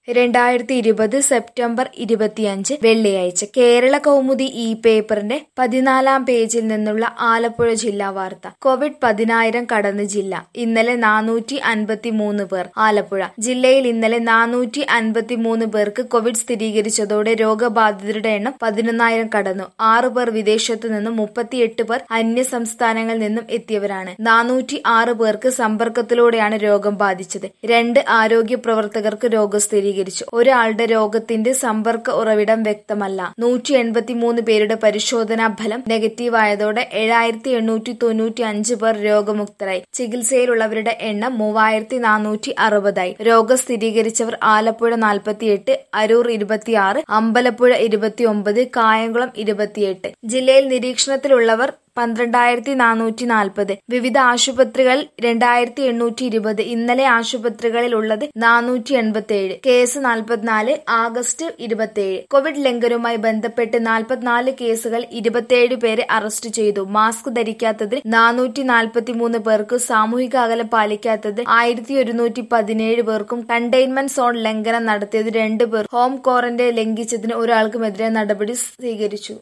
രണ്ടായിരത്തി ഇരുപത് സെപ്റ്റംബർ ഇരുപത്തിയഞ്ച് വെള്ളിയാഴ്ച കേരള കൗമുദി ഈ പേപ്പറിന്റെ പതിനാലാം പേജിൽ നിന്നുള്ള ആലപ്പുഴ ജില്ലാ വാർത്ത കോവിഡ് പതിനായിരം കടന്ന് ജില്ല ഇന്നലെ നാനൂറ്റി അൻപത്തിമൂന്ന് പേർ ആലപ്പുഴ ജില്ലയിൽ ഇന്നലെ നാനൂറ്റി അൻപത്തിമൂന്ന് പേർക്ക് കോവിഡ് സ്ഥിരീകരിച്ചതോടെ രോഗബാധിതരുടെ എണ്ണം പതിനൊന്നായിരം കടന്നു ആറു പേർ വിദേശത്തു നിന്നും മുപ്പത്തിയെട്ട് പേർ അന്യ സംസ്ഥാനങ്ങളിൽ നിന്നും എത്തിയവരാണ് നാനൂറ്റി ആറ് പേർക്ക് സമ്പർക്കത്തിലൂടെയാണ് രോഗം ബാധിച്ചത് രണ്ട് ആരോഗ്യ പ്രവർത്തകർക്ക് രോഗം സ്ഥിരീകരിച്ചു ഒരാളുടെ രോഗത്തിന്റെ സമ്പർക്ക ഉറവിടം വ്യക്തമല്ല നൂറ്റി എൺപത്തിമൂന്ന് പേരുടെ പരിശോധനാ ഫലം നെഗറ്റീവ് ആയതോടെ ഏഴായിരത്തി എണ്ണൂറ്റി തൊണ്ണൂറ്റി അഞ്ച് പേർ രോഗമുക്തരായി ചികിത്സയിലുള്ളവരുടെ എണ്ണം മൂവായിരത്തി നാനൂറ്റി അറുപതായി രോഗം സ്ഥിരീകരിച്ചവർ ആലപ്പുഴ നാൽപ്പത്തിയെട്ട് അരൂർ ഇരുപത്തിയാറ് അമ്പലപ്പുഴ ഇരുപത്തിയൊമ്പത് കായംകുളം ഇരുപത്തിയെട്ട് ജില്ലയിൽ നിരീക്ഷണത്തിലുള്ളവർ പന്ത്രണ്ടായിരത്തി നാനൂറ്റി നാൽപ്പത് വിവിധ ആശുപത്രികൾ രണ്ടായിരത്തി എണ്ണൂറ്റി ഇരുപത് ഇന്നലെ ആശുപത്രികളിൽ ഉള്ളത് നാനൂറ്റി എൺപത്തി ഏഴ് കേസ് നാൽപ്പത്തിനാല് ആഗസ്റ്റ് ഇരുപത്തിയേഴ് കോവിഡ് ലംഘനവുമായി ബന്ധപ്പെട്ട് നാൽപ്പത്തിനാല് കേസുകൾ ഇരുപത്തിയേഴ് പേരെ അറസ്റ്റ് ചെയ്തു മാസ്ക് ധരിക്കാത്തതിൽ നാനൂറ്റി നാൽപ്പത്തിമൂന്ന് പേർക്കും സാമൂഹിക അകലം പാലിക്കാത്തത് ആയിരത്തി ഒരുന്നൂറ്റി പതിനേഴ് പേർക്കും കണ്ടെയ്ൻമെന്റ് സോൺ ലംഘനം നടത്തിയത് രണ്ട് പേർ ഹോം ക്വാറന്റൈൻ ലംഘിച്ചതിന് ഒരാൾക്കുമെതിരെ നടപടി സ്വീകരിച്ചു